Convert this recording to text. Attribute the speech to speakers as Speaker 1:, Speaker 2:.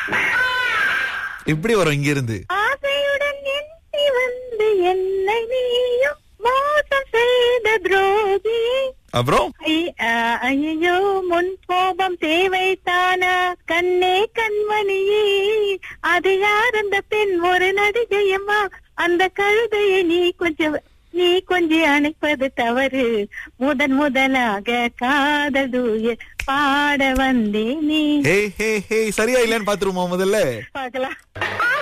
Speaker 1: இப்படி வரும் இங்க இருந்து
Speaker 2: ஆசையுடன் எண்ணி வந்து என்னை நீயும் மோசம் செய்த துரோகியை
Speaker 1: அப்புறம்
Speaker 2: ஐயோ முன் கோபம் தேவைத்தானா கண்ணே கண்மணியே அது யார் அந்த பெண் ஒரு நடிகையம்மா அந்த கழுதையை நீ கொஞ்சம் நீ கொஞ்சம் அணைப்பது தவறு முதன் முதலாக காதல் தூய பாட வந்தே நீ
Speaker 1: ஹே ஹே ஹே சரியா இல்லைன்னு பாத்துருவோமா முதல்ல
Speaker 2: பார்க்கலாம்